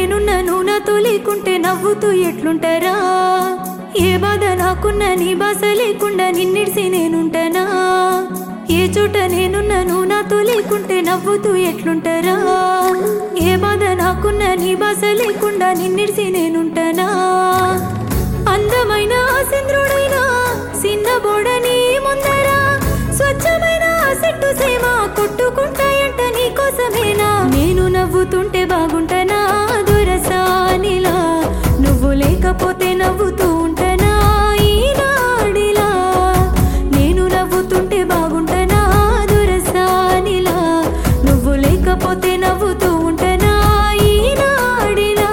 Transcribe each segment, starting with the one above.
నేనున్న నువ్వు నాతో లేకుంటే నవ్వుతూ ఎట్లుంటారా ఏ బాధ నాకున్న నీ బాస లేకుండా నిన్నిడిసి నేనుంటానా ఏ చోట నేనున్న నువ్వు నాతో లేకుంటే నవ్వుతూ ఎట్లుంటారా ఏ బాధ నాకున్న నీ బాస లేకుండా నిన్నిడిసి నేనుంటానా అందమైన చంద్రుడైన సిన్నబోడని ముందర స్వచ్ఛమైన చెట్టు సేమ కొట్టుకుంటాయంట నీ కోసమేనా నేను నవ్వుతుంటే బాగుంటానా దొరసానిలా నువ్వు లేకపోతే నవ్వుతూ ఉంటానా ఈనాడిలా నేను నవ్వుతుంటే బాగుంటానా దొరసానిలా నువ్వు లేకపోతే నవ్వుతూ ఉంటానా ఈనాడిలా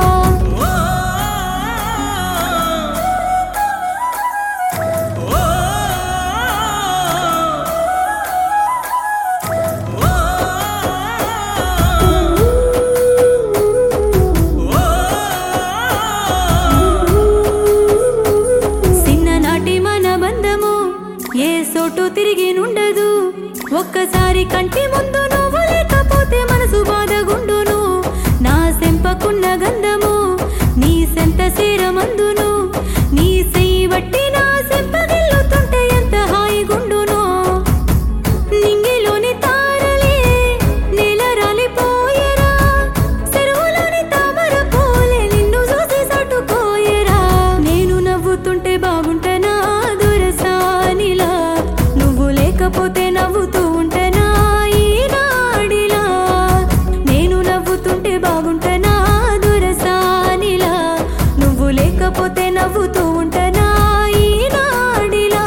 చిన్ననాటి మన బంధము ఏ సోటు తిరిగి నుండదు ఒక్కసారి కంటి ముందు నువ్వు లేకపోతే మనసు బాధగుండును నా సెంపకున్న గంధము నీ సెంత సేరమందును నీ సెయ్యి బట్టి నా సెంపగిల్లుతుంటే ఎంత హాయిగుండును నింగిలోని తారలే నేల రాలిపోయేరా చెరువులోని తామర పూలే నిన్ను చూసి సటుకోయేరా నేను నవ్వుతుంటే బాగుంటనా దొరసానిలా నువ్వు లేకపోతే నవ్వుతూ ఉంటనా ఈనాడిలా నేను నవ్వుతుంటే బాగుంటనా దొరసానిలా నువ్వు లేకపోతే నవ్వుతూ ఉంటనా ఈనాడిలా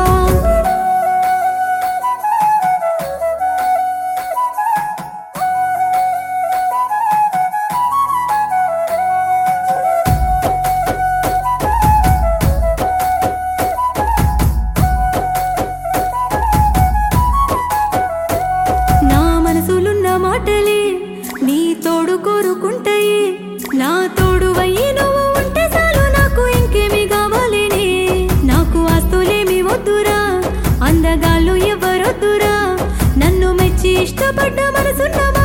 నా మనసులున్న మాటలే నీ తోడు కోరుకుంటాయి నా తోడు వయ్యి నువ్వు ఉంటే చాలు నాకు ఇంకేమి కావాలేనే నాకు ఆస్తులేమి వద్దురా అందగాళ్ళు ఎవరొద్దురా నన్ను మెచ్చి ఇష్టపడ్డ మనసున్న